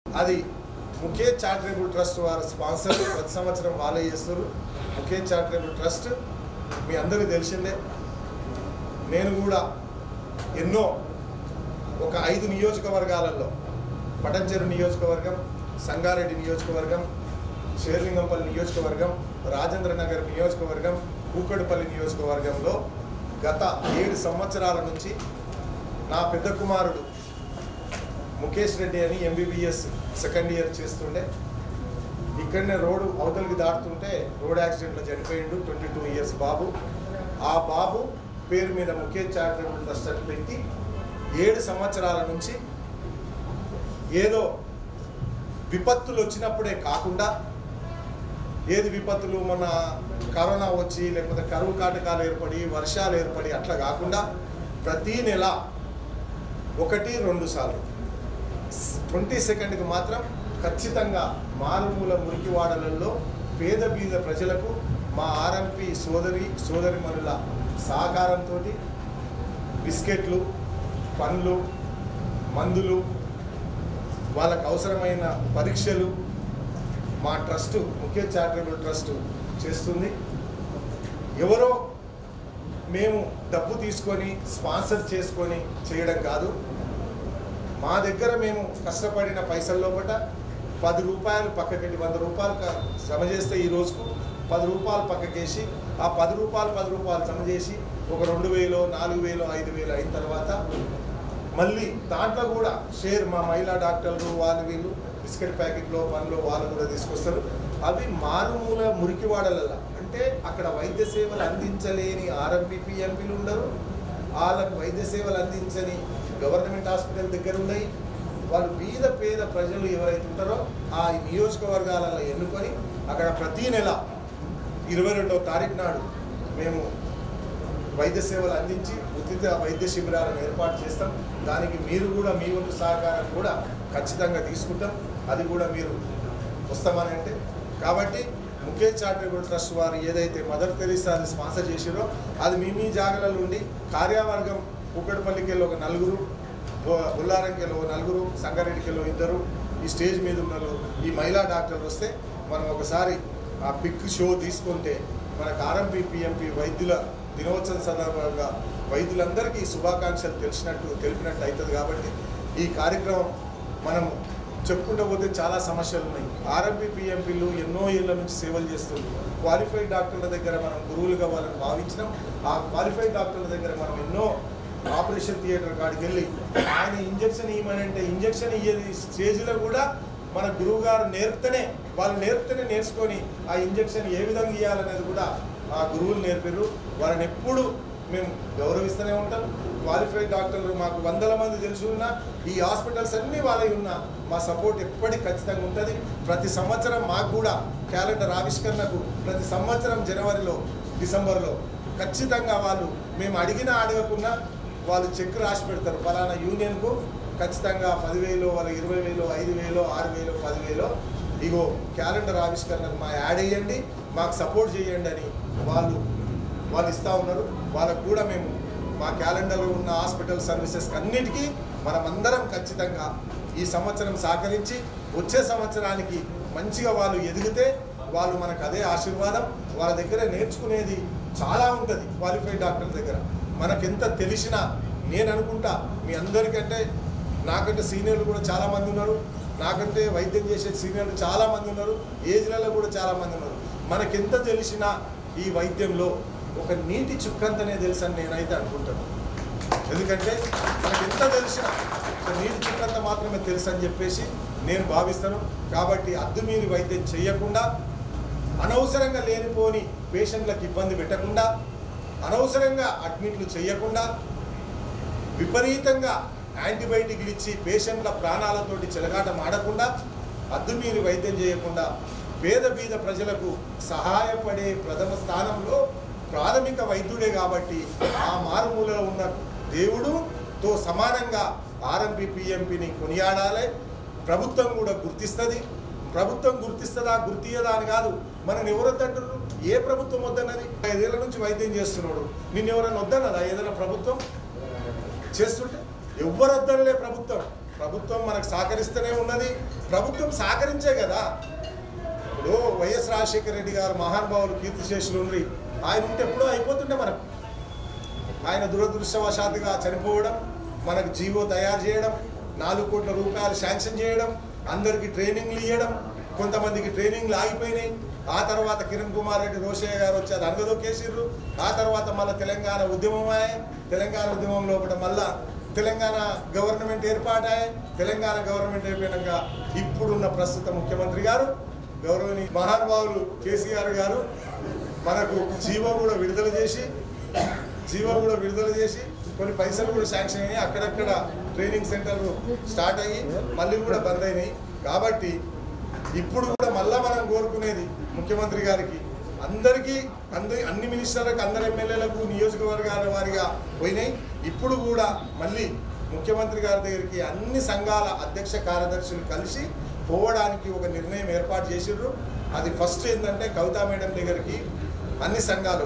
అది Mukesh charitable trust వారు sponsor ప్రతి సంవత్సరం వాళ్ళే చేస్తారు ముఖేష్ చారిటబుల్ ట్రస్ట్ మీ అందరికీ తెలిసిందే నేను కూడా ఎన్నో ఒక ఐదు నియోజకవర్గాలలో పటంచెరు నియోజకవర్గం సంగారెడ్డి నియోజకవర్గం షేర్లింగంపల్లి నియోజకవర్గం రాజేంద్ర నగర్ నియోజకవర్గం కూకట్పల్లి నియోజకవర్గంలో గత ఏడు సంవత్సరాల నుంచి నా పెద్ద కుమారుడు ముఖేష్ రెడ్డి అని ఎంబీబీఎస్ సెకండ్ ఇయర్ చేస్తుండే ఇక్కడనే రోడ్డు అవతలికి దాటుతుంటే రోడ్ యాక్సిడెంట్లో చనిపోయిండు ట్వంటీ టూ ఇయర్స్ బాబు ఆ బాబు పేరు మీద ముఖేష్ చారిటబుల్ ట్రస్ట్ అని పెట్టి ఏడు సంవత్సరాల నుంచి ఏదో విపత్తులు వచ్చినప్పుడే కాకుండా ఏది విపత్తులు మన కరోనా వచ్చి లేకపోతే కరువు కాటకాలు ఏర్పడి వర్షాలు ఏర్పడి అట్లా కాకుండా ప్రతీ నెల ఒకటి రెండు సార్లు ట్వంటీ సెకండ్కి మాత్రం ఖచ్చితంగా మారుమూల మురికివాడలలో పేద బీద ప్రజలకు మా ఆర్ఎంపి సోదరి సోదరిమణుల సహకారంతో బిస్కెట్లు పండ్లు మందులు వాళ్ళకు అవసరమైన పరీక్షలు మా ట్రస్ట్ ముఖ్య చారిటబుల్ ట్రస్ట్ చేస్తుంది ఎవరో మేము డబ్బు తీసుకొని స్పాన్సర్ చేసుకొని చేయడం కాదు మా దగ్గర మేము కష్టపడిన పైసల్లో పట పది రూపాయలు పక్కకెళ్ళి వంద రూపాయలు క- జమ చేస్తే ఈ రోజుకు పది రూపాయలు పక్కకేసి ఆ పది రూపాయలు పది రూపాయలు జమ చేసి ఒక రెండు వేలు నాలుగు వేలు ఐదు వేలు అయిన తర్వాత మళ్ళీ దాంట్లో కూడా షేర్ మా మహిళా డాక్టర్లు వాళ్ళు వీళ్ళు బిస్కెట్ ప్యాకెట్లో పనులు వాళ్ళు కూడా తీసుకొస్తారు అవి మారుమూల మురికివాడలలో అంటే అక్కడ వైద్య సేవలు అందించలేని ఆర్ఎంపీ పిఎంపీలు ఉండరు వాళ్ళకు వైద్య సేవలు అందించని గవర్నమెంట్ హాస్పిటల్ దగ్గర ఉన్నాయి వాళ్ళు బీద పేద ప్రజలు ఎవరైతే ఉంటారో ఆ నియోజకవర్గాలలో ఎన్నుకొని అక్కడ ప్రతీ నెల ఇరవై రెండవ తారీఖు నాడు మేము వైద్య సేవలు అందించి ఉచిత వైద్య శిబిరాలను ఏర్పాటు చేస్తాం దానికి మీరు కూడా మీ వంతు సహకారం కూడా ఖచ్చితంగా తీసుకుంటాం అది కూడా మీరు వస్తామని అంటే కాబట్టి ముఖేష్ చారిటబుల్ ట్రస్ట్ వారు ఏదైతే మదర్ తెరీసా అది స్పాన్సర్ చేసిరో అది మీ మీ జాగలలో ఉండి కార్యవర్గం కుక్కడపల్లికి వెళ్ళి ఒక నలుగురు బుల్లారంకి వెళ్ళి ఒక నలుగురు సంగారెడ్డికి వెళ్ళి ఇద్దరు ఈ స్టేజ్ మీద ఉన్న వాళ్ళు, ఈ మహిళా డాక్టర్లు వస్తే మనం ఒకసారి ఆ పిక్ షో తీసుకుంటే మనకు ఆర్ఎంపీ పిఎంపీ వైద్యుల దినోత్సవం సందర్భంగా వైద్యులందరికీ శుభాకాంక్షలు తెలిసినట్టు తెలిపినట్టు అవుతుంది కాబట్టి ఈ కార్యక్రమం మనం చెప్పుకుంటూ పోతే చాలా సమస్యలు ఉన్నాయి ఆర్ఎంపీ పిఎంపీలు ఎన్నో ఏళ్ళ నుంచి సేవలు చేస్తుంది క్వాలిఫైడ్ డాక్టర్ల దగ్గర మనం గురువులుగా వాళ్ళని భావించినాం ఆ క్వాలిఫైడ్ డాక్టర్ల దగ్గర మనం ఎన్నో ఆపరేషన్ థియేటర్ కాడికి వెళ్ళి ఆయన ఇంజక్షన్ ఇవ్వమనంటే ఇంజక్షన్ ఇయ్యేది స్టేజ్లో కూడా మన గురువు గారు నేర్పుతేనే వాళ్ళు నేర్పుతేనే నేర్చుకొని ఆ ఇంజక్షన్ ఏ విధంగా ఇవ్వాలనేది కూడా ఆ గురువులు నేర్పారు వాళ్ళని ఎప్పుడు మేము గౌరవిస్తూనే ఉంటాం క్వాలిఫైడ్ డాక్టర్లు మాకు వందల మంది తెలిసి ఉన్నా ఈ హాస్పిటల్స్ అన్నీ వాళ్ళవి ఉన్నా మా సపోర్ట్ ఎప్పటికి ఖచ్చితంగా ఉంటుంది ప్రతి సంవత్సరం మాకు కూడా క్యాలెండర్ ఆవిష్కరణకు ప్రతి సంవత్సరం జనవరిలో డిసెంబర్లో ఖచ్చితంగా వాళ్ళు మేము అడిగినా అడగకున్నా వాళ్ళు చెక్ రాసి పెడతారు ఫలానా యూనియన్కు ఖచ్చితంగా పదివేలు వాళ్ళ ఇరవై వేలు ఐదు వేలు ఆరు వేలు పదివేలు ఇగో క్యాలెండర్ ఆవిష్కరణకు మా యాడ్ వేయండి మాకు సపోర్ట్ చేయండి అని వాళ్ళు వాళ్ళు ఇస్తూ ఉన్నారు వాళ్ళకు కూడా మేము మా క్యాలెండర్లో ఉన్న హాస్పిటల్ సర్వీసెస్ అన్నిటికీ మనమందరం ఖచ్చితంగా ఈ సంవత్సరం సహకరించి వచ్చే సంవత్సరానికి మంచిగా వాళ్ళు ఎదిగితే వాళ్ళు మనకు అదే ఆశీర్వాదం వాళ్ళ దగ్గర నేర్చుకునేది చాలా ఉంటుంది క్వాలిఫైడ్ డాక్టర్ దగ్గర మనకు ఎంత తెలిసినా నేను అనుకుంటా మీ అందరికంటే నాకంటే సీనియర్లు కూడా చాలా మంది ఉన్నారు నాకంటే వైద్యం చేసే సీనియర్లు చాలా మంది ఉన్నారు ఏజ్లలో కూడా చాలా మంది ఉన్నారు మనకెంత తెలిసినా ఈ వైద్యంలో ఒక నీటి చుక్కంతనే తెలుసు అని నేనైతే అనుకుంటాను ఎందుకంటే మనకి ఎంత తెలిసినా ఒక నీటి చుక్కంత మాత్రమే తెలుసు అని చెప్పేసి నేను భావిస్తాను కాబట్టి అద్దుమీరి వైద్యం చేయకుండా అనవసరంగా లేనిపోని పేషెంట్లకు ఇబ్బంది పెట్టకుండా అనవసరంగా అడ్మిట్లు చేయకుండా విపరీతంగా యాంటీబయాటిక్లు ఇచ్చి పేషెంట్ల ప్రాణాలతోటి చెలగాటం ఆడకుండా అద్దుమీరి వైద్యం చేయకుండా పేద బీద ప్రజలకు సహాయపడే ప్రథమ స్థానంలో ప్రాథమిక వైద్యుడే కాబట్టి ఆ మారుమూలలో ఉన్న దేవుడుతో సమానంగా ఆర్ఎంపీ పిఎంపిని కొనియాడాలి ప్రభుత్వం కూడా గుర్తిస్తుంది ప్రభుత్వం గుర్తిస్తుందా గుర్తియదా అని కాదు మనం ఎవరొద్దంటారు ఏ ప్రభుత్వం వద్దన్నది ఐదేళ్ల నుంచి వైద్యం చేస్తున్నాడు నిన్ను ఎవరైనా వద్దన్నదా ఏదైనా ప్రభుత్వం చేస్తుంటే ఎవ్వరు వద్దనలే ప్రభుత్వం ప్రభుత్వం మనకు సహకరిస్తూనే ఉన్నది ప్రభుత్వం సహకరించే కదా ఇప్పుడు వైఎస్ రాజశేఖర రెడ్డి గారు మహానుభావులు కీర్తిశేషులు ఉండ్రి ఆయన ఉంటే ఎప్పుడో అయిపోతుండే మనకు ఆయన దురదృష్టవశాత్తుగా చనిపోవడం మనకు జీవో తయారు చేయడం నాలుగు కోట్ల రూపాయలు శాంక్షన్ చేయడం అందరికీ ట్రైనింగ్లు ఇవ్వడం కొంతమందికి ట్రైనింగ్లు ఆగిపోయినాయి ఆ తర్వాత కిరణ్ కుమార్ రెడ్డి రోషయ్య గారు వచ్చి అది అనగదొక్కేసిర్రు ఆ తర్వాత మళ్ళీ తెలంగాణ ఉద్యమమాయే తెలంగాణ ఉద్యమం లోపల మళ్ళా తెలంగాణ గవర్నమెంట్ ఏర్పాటాయి తెలంగాణ గవర్నమెంట్ అయిపోయినాక ఇప్పుడున్న ప్రస్తుత ముఖ్యమంత్రి గారు గౌరవని మహానుభావులు కేసీఆర్ గారు మనకు జీవో కూడా విడుదల చేసి జీవో కూడా విడుదల చేసి కొన్ని పైసలు కూడా శాంక్షన్ అయినాయి అక్కడక్కడ ట్రైనింగ్ సెంటర్లు స్టార్ట్ అయ్యి మళ్ళీ కూడా బంద్ అయినాయి కాబట్టి ఇప్పుడు కూడా మళ్ళా మనం కోరుకునేది ముఖ్యమంత్రి గారికి అందరికీ అందరి అన్ని మినిస్టర్లకు అందరి ఎమ్మెల్యేలకు నియోజకవర్గాల వారిగా పోయినాయి ఇప్పుడు కూడా మళ్ళీ ముఖ్యమంత్రి గారి దగ్గరికి అన్ని సంఘాల అధ్యక్ష కార్యదర్శులు కలిసి పోవడానికి ఒక నిర్ణయం ఏర్పాటు చేసిర్రు అది ఫస్ట్ ఏంటంటే కవితా మేడం దగ్గరికి అన్ని సంఘాలు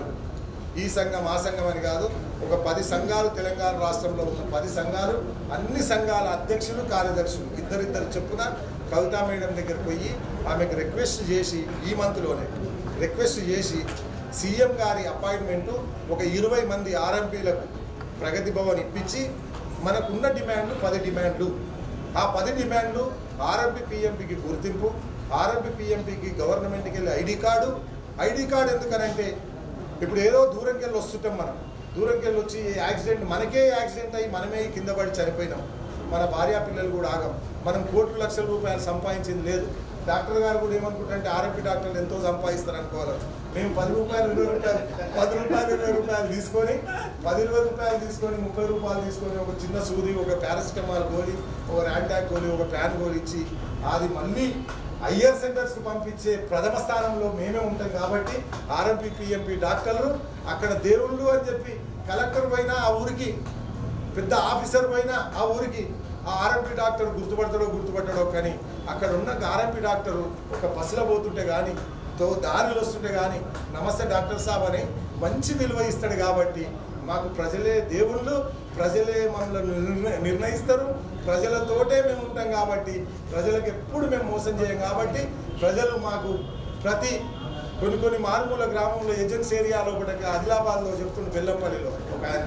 ఈ సంఘం ఆ సంఘం అని కాదు ఒక పది సంఘాలు తెలంగాణ రాష్ట్రంలో ఉన్న పది సంఘాలు అన్ని సంఘాల అధ్యక్షులు కార్యదర్శులు ఇద్దరిద్దరు చెప్పున కవితా మేడం దగ్గర పోయి ఆమెకు రిక్వెస్ట్ చేసి ఈ మంత్లోనే రిక్వెస్ట్ చేసి సీఎం గారి అపాయింట్మెంటు ఒక ఇరవై మంది ఆర్ఎంపీలకు ప్రగతి భవన్ ఇప్పించి మనకున్న డిమాండ్లు పది డిమాండ్లు ఆ పది డిమాండ్లు ఆర్ఎంపీ పిఎంపికి గుర్తింపు ఆర్ఎంపీ పిఎంపికి గవర్నమెంట్కి వెళ్ళి ఐడి కార్డు ఐడి కార్డు ఎందుకనంటే ఇప్పుడు ఏదో దూరంకి వెళ్ళి వస్తుంటాం మనం దూరంకి వెళ్ళి వచ్చి యాక్సిడెంట్ మనకే యాక్సిడెంట్ అయ్యి మనమే కింద పడి చనిపోయినాం మన భార్యా పిల్లలు కూడా ఆగం మనం కోట్లు లక్షల రూపాయలు సంపాదించింది లేదు డాక్టర్ గారు కూడా ఏమనుకుంటారంటే ఆర్ఎంపీ డాక్టర్లు ఎంతో సంపాదిస్తారు అనుకోవాలి మేము పది రూపాయలు ఇరవై రూపాయలు పది రూపాయలు ఇరవై రూపాయలు తీసుకొని పది ఇరవై రూపాయలు తీసుకొని ముప్పై రూపాయలు తీసుకొని ఒక చిన్న సూది ఒక పారాసిటమాల్ గోళీ ఒక ర్యాంటాక్ గోళీ ఒక ప్యాన్ గోళీ ఇచ్చి అది మళ్ళీ ఐఆర్ సెంటర్స్కి పంపించే ప్రథమ స్థానంలో మేమే ఉంటాం కాబట్టి ఆర్ఎంపీ పిఎంపీ డాక్టర్లు అక్కడ దేవుళ్ళు అని చెప్పి కలెక్టర్ పోయినా ఆ ఊరికి పెద్ద ఆఫీసర్ పోయినా ఆ ఊరికి ఆ ఆర్ఎంపీ డాక్టర్ గుర్తుపడతాడో గుర్తుపట్టాడో కానీ అక్కడ ఉన్న ఆర్ఎంపీ డాక్టరు ఒక బస్సులో పోతుంటే కానీ తో దారిలో వస్తుంటే కానీ నమస్తే డాక్టర్ సాబ్ అని మంచి విలువ ఇస్తాడు కాబట్టి మాకు ప్రజలే దేవుళ్ళు ప్రజలే మనల్ని నిర్ణ- నిర్ణయిస్తారు ప్రజలతోటే మేము ఉంటాం కాబట్టి ప్రజలకు ఎప్పుడు మేము మోసం చేయం కాబట్టి ప్రజలు మాకు ప్రతి కొన్ని కొన్ని మారుమూల గ్రామంలో ఏజెన్సీ ఏరియాలో కూడా ఆదిలాబాద్లో చెప్తున్న బెల్లంపల్లిలో ఒక ఆయన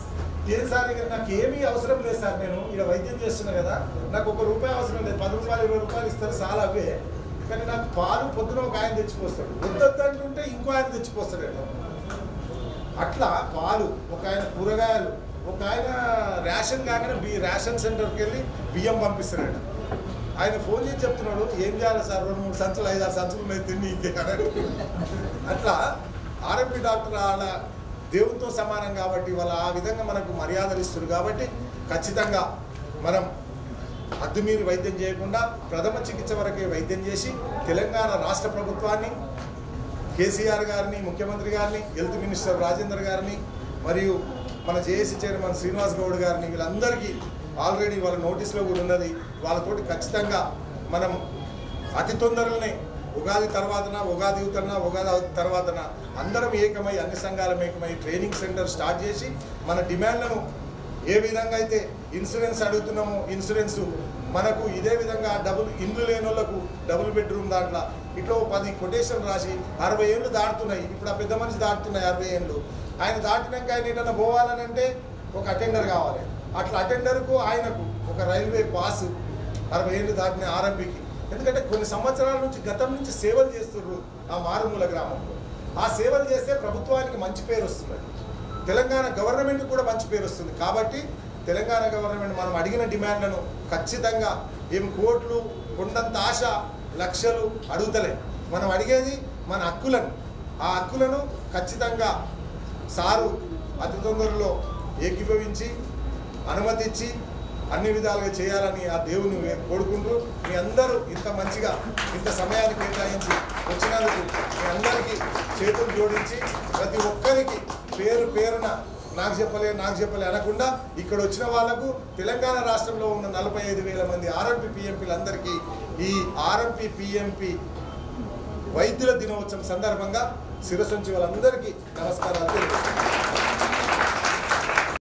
ఏం సార్ ఇక నాకు ఏమీ అవసరం లేదు సార్ నేను ఇక్కడ వైద్యం చేస్తున్నా కదా నాకు ఒక రూపాయి అవసరం లేదు పది రూపాయలు ఇరవై రూపాయలు ఇస్తారు చాలా అవే కానీ నాకు పాలు పొద్దున ఒక ఆయన తెచ్చిపోస్తాడు వద్దంటుంటే ఇంకో ఆయన తెచ్చిపోస్తాడు అట్లా పాలు ఒక ఆయన కూరగాయలు ఒక ఆయన రేషన్ కాగానే బి రేషన్ సెంటర్కి వెళ్ళి బియ్యం పంపిస్తున్నాడు ఆయన ఫోన్ చేసి చెప్తున్నాడు ఏం చేయాలి సార్ రెండు మూడు సంచులు ఐదు ఆరు సంచులు ఉన్నాయి తిని ఇంకే అని. అట్లా ఆర్ఎంపీ డాక్టర్ ఆడ దేవునితో సమానం కాబట్టి వాళ్ళ ఆ విధంగా మనకు మర్యాదలు ఇస్తారు కాబట్టి ఖచ్చితంగా మనం అద్దుమీరి వైద్యం చేయకుండా ప్రథమ చికిత్స వరకే వైద్యం చేసి తెలంగాణ రాష్ట్ర ప్రభుత్వాన్ని కేసీఆర్ గారిని ముఖ్యమంత్రి గారిని హెల్త్ మినిస్టర్ రాజేందర్ గారిని మరియు మన జేఏసీ చైర్మన్ శ్రీనివాస్ గౌడ్ గారిని వీళ్ళందరికీ ఆల్రెడీ వాళ్ళ నోటీస్లో కూడా ఉన్నది వాళ్ళతోటి ఖచ్చితంగా మనం అతి తొందరలోనే ఉగాది తర్వాతన ఉగాది యువతన ఉగాది తర్వాతన అందరం ఏకమై అన్ని సంఘాలం ఏకమై ట్రైనింగ్ సెంటర్ స్టార్ట్ చేసి మన డిమాండ్లను ఏ విధంగా అయితే ఇన్సూరెన్స్ అడుగుతున్నామో ఇన్సూరెన్స్ మనకు ఇదే విధంగా డబుల్ ఇండ్లు లేని వాళ్ళకు డబుల్ బెడ్రూమ్ దాంట్లో ఇట్లా ఓ పది కొటేషన్ రాసి అరవై ఏళ్ళు దాటుతున్నాయి ఇప్పుడు ఆ పెద్ద మనిషి దాటుతున్నాయి అరవై ఏళ్ళు ఆయన దాటినాక ఆయన ఏదైనా పోవాలని అంటే ఒక అటెండర్ కావాలి అట్లా అటెండర్కు ఆయనకు ఒక రైల్వే పాస్ అరవై ఏళ్ళు దాటిన ఆర్ఎంపీకి ఎందుకంటే కొన్ని సంవత్సరాల నుంచి గతం నుంచి సేవలు చేస్తున్నారు ఆ మారుమూల గ్రామంలో ఆ సేవలు చేస్తే ప్రభుత్వానికి మంచి పేరు వస్తుంది తెలంగాణ గవర్నమెంట్ కూడా మంచి పేరు వస్తుంది కాబట్టి తెలంగాణ గవర్నమెంట్ మనం అడిగిన డిమాండ్లను ఖచ్చితంగా ఏం కోట్లు కొండంత ఆశ లక్షలు అడుగుతలే మనం అడిగేది మన హక్కులను ఆ హక్కులను ఖచ్చితంగా సారు అతి తొందరలో ఏకీభవించి అనుమతిచ్చి అన్ని విధాలుగా చేయాలని ఆ దేవుని కోరుకుంటూ మీ అందరూ ఇంత మంచిగా ఇంత సమయాన్ని కేటాయించి వచ్చినందుకు మీ అందరికీ చేతులు జోడించి ప్రతి ఒక్కరికి పేరు పేరున నాకు చెప్పలే నాకు చెప్పలే అనకుండా ఇక్కడ వచ్చిన వాళ్ళకు తెలంగాణ రాష్ట్రంలో ఉన్న నలభై ఐదు వేల మంది ఆర్ఎంపీ పిఎంపీలందరికీ ఈ ఆర్ఎంపీ పిఎంపీ వైద్యుల దినోత్సవం సందర్భంగా శిరసొంచి వాళ్ళందరికీ నమస్కారాలు తెలియజేస్తున్నాను